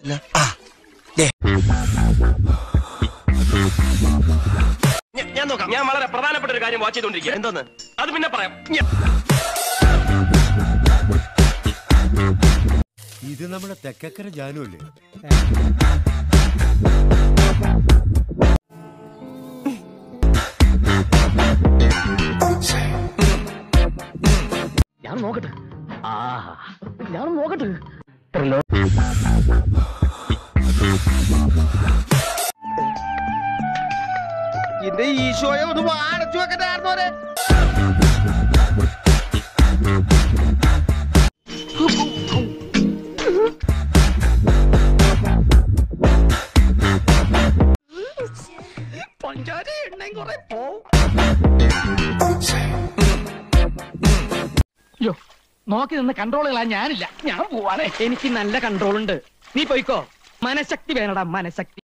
ഞ- ഞാൻ നോക്കാം ഞാൻ വളരെ പ്രധാനപ്പെട്ട ഒരു കാര്യം വാച്ച് ചെയ്തോണ്ടിരിക്കുക എന്തോന്ന് അത് പിന്നെ പറയാം ഞ- ഇത് നമ്മുടെ തെക്കക്കര ജാനു അല്ലേ ഞാൻ നോക്കട്ടെ ആ ഞാൻ നോക്കട്ടെ എന്റെ ഈശോയെ ഒന്ന് വാടച്ചു വെക്കണ്ടായിരുന്നോരെ പഞ്ചാര എണ്ണയും കുറെ പോവും യോ നോക്കി നിന്ന് കൺട്രോൾ കളാൻ ഞാനില്ല ഞാൻ പോവാണേ എനിക്ക് നല്ല കൺട്രോൾ ഉണ്ട് നീ പോയിക്കോ മനഃശക്തി വേണടാ മനഃശക്തി